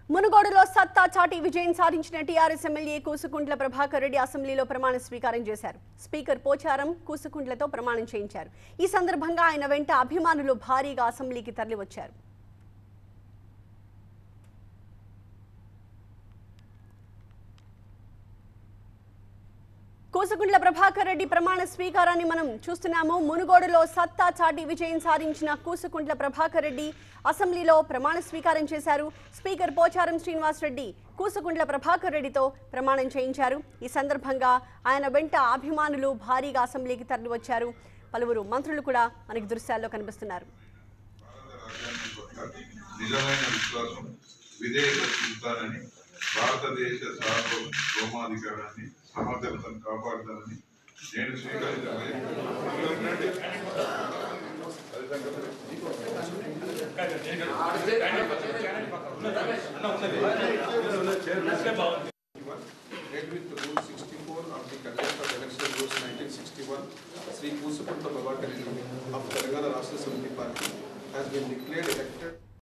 మునుగోడులో సత్తా చాటి విజయం సాధించిన టీఆర్ఎస్ ఎమ్మెల్యే కూసుకుంట్ల ప్రభాకర్ రెడ్డి అసెంబ్లీలో ప్రమాణ స్వీకారం చేశారు స్పీకర్ పోచారం కూసుకుంట్లతో ప్రమాణం చేయించారు ఈ సందర్భంగా ఆయన వెంట అభిమానులు భారీగా అసెంబ్లీకి తరలివచ్చారు కూసుకుంట్ల ప్రభాకర్ రెడ్డి ప్రమాణ స్వీకారాన్ని మనం చూస్తున్నాము మునుగోడులో సత్తా చాటి విజయం సాధించిన కూసుకుంట్ల ప్రభాకర్ రెడ్డి అసెంబ్లీలో ప్రమాణ స్వీకారం చేశారు స్పీకర్ పోచారం శ్రీనివాస్ రెడ్డి కూసుకుంట్ల ప్రభాకర్ రెడ్డితో ప్రమాణం చేయించారు ఈ సందర్భంగా ఆయన వెంట అభిమానులు భారీగా అసెంబ్లీకి తరలివచ్చారు పలువురు మంత్రులు కూడా మనకి దృశ్యాల్లో కనిపిస్తున్నారు నిజమైన విశ్వాసం విధేయత చూపుతానని భారతదేశ సార్వభౌమాధికారాన్ని సమగ్రతను కాపాడుతానని నేను స్వీకరించబోయే read with Rule 64 of the Conduct of Election Rules 1961, Sri Kusukunta Babakar of Telangana Rashtra Samiti Party has been declared elected